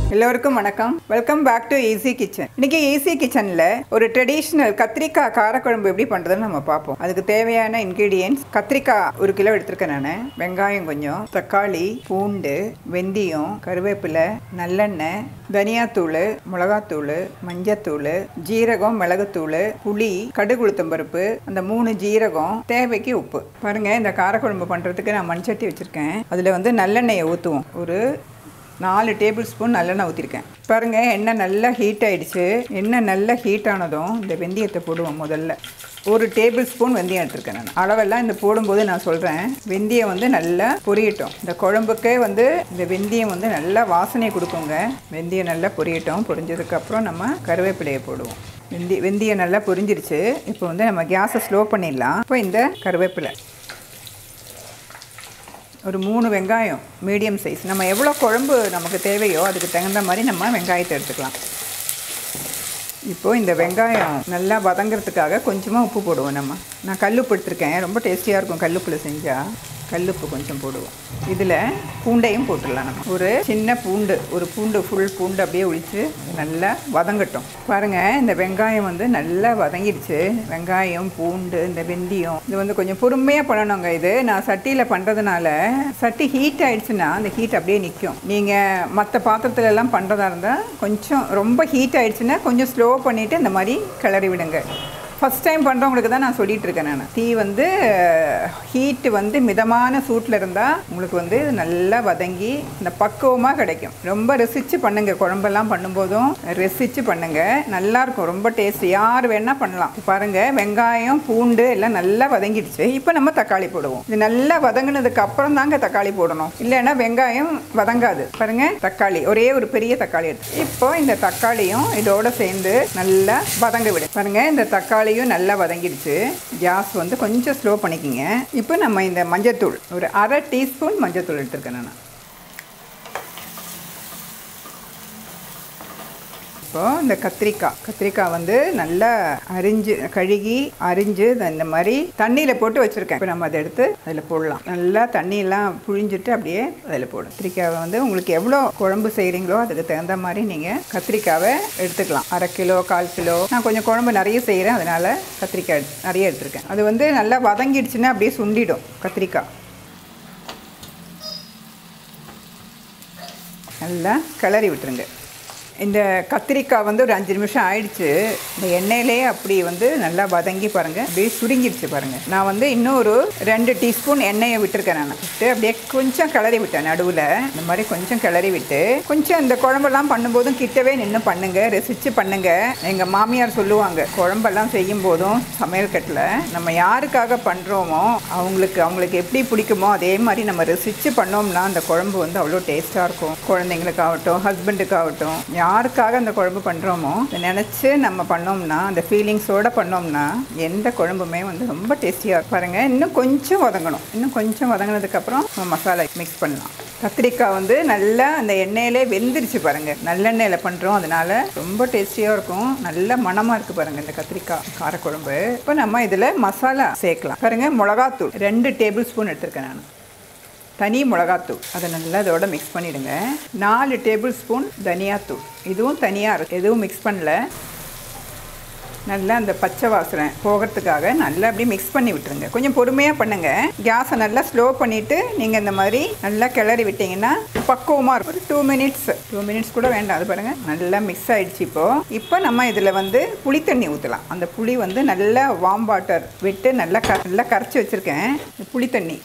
எல்லோருக்கும் வணக்கம் welcome back to easy kitchen இன்னைக்கு ஈஸி கிச்சனில் ஒரு ட்ரெடிஷ்னல் கத்திரிக்காய் காரக்குழம்பு எப்படி பண்ணுறதுன்னு நம்ம பார்ப்போம் அதுக்கு தேவையான இன்க்ரீடியன்ஸ் கத்திரிக்காய் ஒரு கிலோ எடுத்திருக்கேன் நான் வெங்காயம் கொஞ்சம் தக்காளி பூண்டு வெந்தயம் கருவேப்பிலை நல்லெண்ணெய் தனியாத்தூள் மிளகாத்தூள் மஞ்சத்தூள் ஜீரகம் மிளகுத்தூள் புளி கடுகு உளுத்தம்பருப்பு அந்த மூணு ஜீரகம் தேவைக்கு உப்பு பாருங்க இந்த காரக்குழம்பு பண்ணுறதுக்கு நான் மண்சட்டி வச்சுருக்கேன் அதில் வந்து நல்லெண்ணெயை ஊற்றுவோம் ஒரு நாலு டேபிள் ஸ்பூன் நல்லெண்ணெய் ஊற்றிருக்கேன் பாருங்கள் எண்ணெய் நல்லா ஹீட் ஆயிடுச்சு எண்ணெய் நல்லா ஹீட் ஆனதும் இந்த வெந்தயத்தை போடுவோம் முதல்ல ஒரு டேபிள் ஸ்பூன் வெந்தயம் எடுத்திருக்கேன் நான் அளவெல்லாம் இந்த போடும்போது நான் சொல்கிறேன் வெந்தயம் வந்து நல்லா பொரியட்டும் இந்த குழம்புக்கே வந்து இந்த வெந்தயம் வந்து நல்லா வாசனை கொடுக்குங்க வெந்தயம் நல்லா பொரியட்டும் பொரிஞ்சதுக்கப்புறம் நம்ம கருவேப்பிலையை போடுவோம் வெந்தய வெந்தயம் நல்லா பொரிஞ்சிருச்சு இப்போ வந்து நம்ம கேஸை ஸ்லோ பண்ணிடலாம் இப்போ இந்த கருவேப்பிலை ஒரு மூணு வெங்காயம் மீடியம் சைஸ் நம்ம எவ்வளோ குழம்பு நமக்கு தேவையோ அதுக்கு தகுந்த மாதிரி நம்ம வெங்காயத்தை எடுத்துக்கலாம் இப்போது இந்த வெங்காயம் நல்லா வதங்கிறதுக்காக கொஞ்சமாக உப்பு போடுவோம் நம்ம நான் கல்லுப்பு எடுத்திருக்கேன் ரொம்ப டேஸ்டியாக இருக்கும் கல்லுப்பில் செஞ்சால் கல்லுப்பு கொஞ்சம் போடுவோம் இதில் பூண்டையும் போட்டுடலாம் நம்ம ஒரு சின்ன பூண்டு ஒரு பூண்டு ஃபுல் பூண்டு அப்படியே ஒழித்து நல்லா வதங்கட்டும் பாருங்கள் இந்த வெங்காயம் வந்து நல்லா வதங்கிடுச்சு வெங்காயம் பூண்டு இந்த வெந்தயம் இது வந்து கொஞ்சம் பொறுமையாக பண்ணணுங்க இது நான் சட்டியில் பண்ணுறதுனால சட்டி ஹீட் ஆயிடுச்சுன்னா அந்த ஹீட் அப்படியே நிற்கும் நீங்கள் மற்ற பாத்திரத்துல எல்லாம் பண்ணுறதா இருந்தால் கொஞ்சம் ரொம்ப ஹீட் ஆயிடுச்சுன்னா கொஞ்சம் ஸ்லோ பண்ணிவிட்டு இந்த மாதிரி கிளறி விடுங்க ஃபஸ்ட் டைம் பண்ணுறவங்களுக்கு தான் நான் சொல்லிட்டு இருக்கேன் நான் தீ வந்து ஹீட்டு வந்து மிதமான சூட்டில் இருந்தால் உங்களுக்கு வந்து நல்லா வதங்கி இந்த பக்குவமாக கிடைக்கும் ரொம்ப ரசித்து பண்ணுங்க குழம்பெல்லாம் பண்ணும்போதும் ரசித்து பண்ணுங்க நல்லா இருக்கும் ரொம்ப டேஸ்ட் யார் வேணால் பண்ணலாம் பாருங்க வெங்காயம் பூண்டு எல்லாம் நல்லா வதங்கிடுச்சு இப்போ நம்ம தக்காளி போடுவோம் இது நல்லா வதங்கினதுக்கு அப்புறம் தாங்க தக்காளி போடணும் இல்லைன்னா வெங்காயம் வதங்காது பாருங்க தக்காளி ஒரே ஒரு பெரிய தக்காளி எடுத்து இப்போ இந்த தக்காளியும் இதோட சேர்ந்து நல்லா வதங்க விடு பாருங்க இந்த தக்காளி தக்காளியும் நல்லா வதங்கிடுச்சு கேஸ் வந்து கொஞ்சம் ஸ்லோ பண்ணிக்கிங்க இப்போ நம்ம இந்த மஞ்சத்தூள் ஒரு அரை டீஸ்பூன் மஞ்சத்தூள் எடுத்துருக்கேன் நான் இப்போது இந்த கத்திரிக்காய் கத்திரிக்காய் வந்து நல்லா அரிஞ்சு கழுகி அரிஞ்சு இந்த மாதிரி தண்ணியில் போட்டு வச்சுருக்கேன் இப்போ நம்ம அதை எடுத்து அதில் போடலாம் நல்லா தண்ணியெல்லாம் புழிஞ்சிட்டு அப்படியே அதில் போடும் கத்திரிக்காவை வந்து உங்களுக்கு எவ்வளோ குழம்பு செய்கிறீங்களோ அதுக்கு தகுந்த மாதிரி நீங்கள் கத்திரிக்காவை எடுத்துக்கலாம் அரை கிலோ கால் கிலோ நான் கொஞ்சம் குழம்பு நிறைய செய்கிறேன் அதனால் கத்திரிக்காய் எடுத்து- நிறைய எடுத்திருக்கேன் அது வந்து நல்லா வதங்கிடுச்சுன்னா அப்படியே சுண்டிடும் கத்திரிக்காய் நல்லா கிளறி விட்டுருங்க இந்த கத்திரிக்காய் வந்து ஒரு அஞ்சு நிமிஷம் ஆயிடுச்சு இந்த எண்ணெயிலே அப்படி வந்து நல்லா வதங்கி பாருங்கள் அப்படியே சுருங்கிடுச்சு பாருங்கள் நான் வந்து இன்னும் ஒரு ரெண்டு டீஸ்பூன் எண்ணெயை விட்டுருக்கேன் நான் விட்டு அப்படியே கொஞ்சம் கிளறி விட்டேன் நடுவில் இந்த மாதிரி கொஞ்சம் கிளறி விட்டு கொஞ்சம் இந்த குழம்பெல்லாம் பண்ணும்போதும் கிட்டவே நின்று பண்ணுங்க ரசித்து பண்ணுங்க எங்கள் மாமியார் சொல்லுவாங்க குழம்பெல்லாம் செய்யும் போதும் சமையல் கட்டில் நம்ம யாருக்காக பண்ணுறோமோ அவங்களுக்கு அவங்களுக்கு எப்படி பிடிக்குமோ அதே மாதிரி நம்ம ரசித்து பண்ணோம்னா அந்த குழம்பு வந்து அவ்வளோ டேஸ்ட்டாக இருக்கும் குழந்தைங்களுக்காகட்டும் ஹஸ்பண்டுக்காகட்டும் யாருக்காக அந்த குழம்பு பண்ணுறோமோ அதை நினச்சி நம்ம பண்ணோம்னா அந்த ஃபீலிங்ஸோடு பண்ணோம்னா எந்த குழம்புமே வந்து ரொம்ப டேஸ்டியாக பாருங்கள் இன்னும் கொஞ்சம் வதங்கணும் இன்னும் கொஞ்சம் வதங்கினதுக்கப்புறம் நம்ம மசாலா மிக்ஸ் பண்ணலாம் கத்திரிக்காய் வந்து நல்லா அந்த எண்ணெயிலே வெந்துருச்சு பாருங்கள் நல்லெண்ணெயில் பண்ணுறோம் அதனால ரொம்ப டேஸ்டியாக இருக்கும் நல்ல மணமாக இருக்குது பாருங்கள் இந்த கத்திரிக்காய் காரக்குழம்பு இப்போ நம்ம இதில் மசாலா சேர்க்கலாம் பாருங்கள் மிளகாத்தூள் ரெண்டு டேபிள் ஸ்பூன் எடுத்திருக்கேன் நான் தனி மிளகாத்தூள் அதை நல்லா இதோட மிக்ஸ் பண்ணிடுங்க நாலு டேபிள் ஸ்பூன் தனியாத்தூள் இதுவும் தனியாக இருக்கு எதுவும் மிக்ஸ் பண்ணல நல்லா அந்த பச்சை வாசனை போகிறதுக்காக நல்லா அப்படியே மிக்ஸ் பண்ணி விட்டுருங்க கொஞ்சம் பொறுமையாக பண்ணுங்க கேஸை நல்லா ஸ்லோ பண்ணிவிட்டு நீங்கள் இந்த மாதிரி நல்லா கிளறி விட்டீங்கன்னா பக்குவமாக இருக்கும் ஒரு டூ மினிட்ஸ் டூ மினிட்ஸ் கூட வேண்டாம் அது பாருங்கள் நல்லா மிக்ஸ் ஆயிடுச்சு இப்போது இப்போ நம்ம இதில் வந்து புளி தண்ணி ஊற்றலாம் அந்த புளி வந்து நல்லா வாம் வாட்டர் விட்டு நல்லா க நல்லா கரைச்சி வச்சுருக்கேன் புளி தண்ணி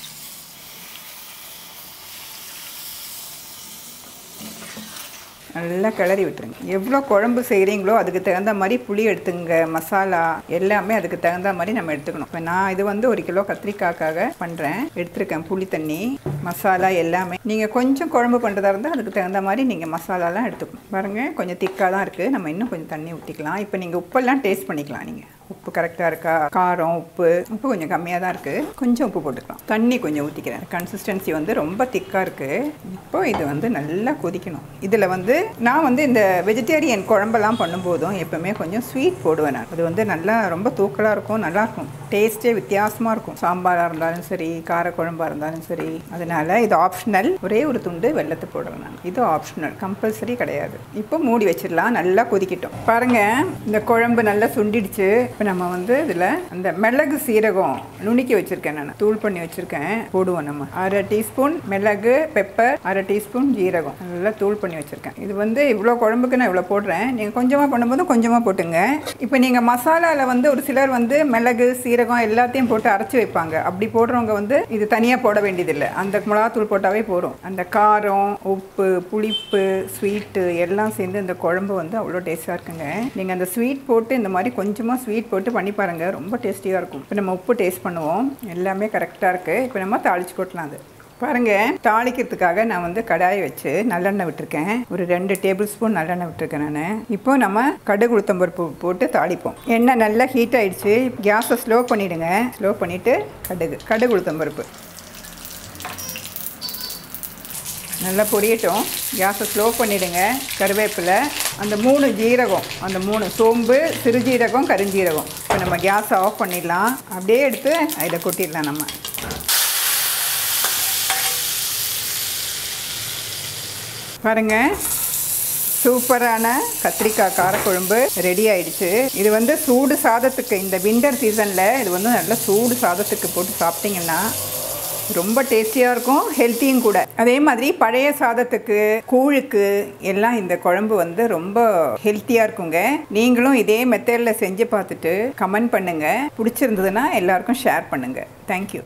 நல்லா கிளறி விட்டுருங்க எவ்வளோ குழம்பு செய்கிறீங்களோ அதுக்கு தகுந்த மாதிரி புளி எடுத்துங்க மசாலா எல்லாமே அதுக்கு தகுந்த மாதிரி நம்ம எடுத்துக்கணும் இப்போ நான் இது வந்து ஒரு கிலோ கத்திரிக்காய்க்காக பண்ணுறேன் எடுத்திருக்கேன் புளி தண்ணி மசாலா எல்லாமே நீங்கள் கொஞ்சம் குழம்பு பண்ணுறதா இருந்தால் அதுக்கு தகுந்த மாதிரி நீங்கள் மசாலாலாம் எடுத்துக்கணும் பாருங்கள் கொஞ்சம் திக்காக தான் இருக்குது நம்ம இன்னும் கொஞ்சம் தண்ணி ஊற்றிக்கலாம் இப்போ நீங்கள் உப்பெல்லாம் டேஸ்ட் பண்ணிக்கலாம் நீங்கள் உப்பு கரெக்டாக இருக்கா காரம் உப்பு உப்பு கொஞ்சம் கம்மியாக தான் இருக்குது கொஞ்சம் உப்பு போட்டுக்கலாம் தண்ணி கொஞ்சம் ஊற்றிக்கிறேன் கன்சிஸ்டன்சி வந்து ரொம்ப திக்காக இருக்குது இப்போ இது வந்து நல்லா கொதிக்கணும் இதில் வந்து நான் வந்து இந்த வெஜிடேரியன் குழம்பெல்லாம் பண்ணும்போதும் எப்பவுமே கொஞ்சம் ஸ்வீட் போடுவேன் நான் அது வந்து நல்லா ரொம்ப தூக்கலாக இருக்கும் நல்லாயிருக்கும் டேஸ்ட்டே வித்தியாசமாக இருக்கும் சாம்பாராக இருந்தாலும் சரி காரக்குழம்பாக இருந்தாலும் சரி அதனால அதனால இது ஆப்ஷனல் ஒரே ஒரு துண்டு வெள்ளத்தை போடுறேன் நான் இது ஆப்ஷனல் கம்பல்சரி கிடையாது இப்போ மூடி வச்சிடலாம் நல்லா கொதிக்கட்டும் பாருங்க இந்த குழம்பு நல்லா சுண்டிடுச்சு இப்போ நம்ம வந்து இதில் அந்த மிளகு சீரகம் நுணுக்கி வச்சிருக்கேன் நான் தூள் பண்ணி வச்சிருக்கேன் போடுவோம் நம்ம அரை டீஸ்பூன் மிளகு பெப்பர் அரை டீஸ்பூன் ஜீரகம் நல்லா தூள் பண்ணி வச்சிருக்கேன் இது வந்து இவ்வளோ குழம்புக்கு நான் இவ்வளோ போடுறேன் நீங்கள் கொஞ்சமாக பண்ணும்போது கொஞ்சமாக போட்டுங்க இப்போ நீங்கள் மசாலாவில் வந்து ஒரு சிலர் வந்து மிளகு சீரகம் எல்லாத்தையும் போட்டு அரைச்சி வைப்பாங்க அப்படி போடுறவங்க வந்து இது தனியாக போட வேண்டியதில்லை அந்த மிளகாத்தூள் போட்டாவே போதும் அந்த காரம் உப்பு புளிப்பு ஸ்வீட்டு எல்லாம் சேர்ந்து இந்த குழம்பு வந்து அவ்வளோ டேஸ்ட்டாக இருக்குங்க நீங்கள் அந்த ஸ்வீட் போட்டு இந்த மாதிரி கொஞ்சமாக ஸ்வீட் போட்டு பண்ணி பாருங்கள் ரொம்ப டேஸ்டியாக இருக்கும் இப்போ நம்ம உப்பு டேஸ்ட் பண்ணுவோம் எல்லாமே கரெக்டாக இருக்குது இப்போ நம்ம தாளிச்சு கொட்டலாம் அது பாருங்க தாளிக்கிறதுக்காக நான் வந்து கடாயை வச்சு நல்லெண்ணெய் விட்டுருக்கேன் ஒரு ரெண்டு டேபிள் ஸ்பூன் நல்லெண்ணெய் விட்டுருக்கேன் நான் இப்போ நம்ம கடுகு உளுத்தம்பருப்பு போட்டு தாளிப்போம் எண்ணெய் நல்லா ஹீட் ஆயிடுச்சு கேஸை ஸ்லோ பண்ணிவிடுங்க ஸ்லோ பண்ணிவிட்டு கடுகு கடுகு உளுத்தம்பருப்பு நல்லா பொரியட்டும் கேஸை ஸ்லோ பண்ணிவிடுங்க கருவேப்பிலை அந்த மூணு ஜீரகம் அந்த மூணு சோம்பு சிறுஜீரகம் கருஞ்சீரகம் இப்போ நம்ம கேஸை ஆஃப் பண்ணிடலாம் அப்படியே எடுத்து அதில் கொட்டிடலாம் நம்ம பாருங்க சூப்பரான கத்திரிக்காய் காரக்குழம்பு ரெடி ஆயிடுச்சு இது வந்து சூடு சாதத்துக்கு இந்த விண்டர் சீசனில் இது வந்து நல்ல சூடு சாதத்துக்கு போட்டு சாப்பிட்டீங்கன்னா ரொம்ப டேஸ்டியாக இருக்கும் ஹெல்த்தியும் கூட அதே மாதிரி பழைய சாதத்துக்கு கூழுக்கு எல்லாம் இந்த குழம்பு வந்து ரொம்ப ஹெல்த்தியாக இருக்குங்க நீங்களும் இதே மெத்தடில் செஞ்சு பார்த்துட்டு கமெண்ட் பண்ணுங்கள் பிடிச்சிருந்ததுன்னா எல்லாருக்கும் ஷேர் பண்ணுங்கள் தேங்க்யூ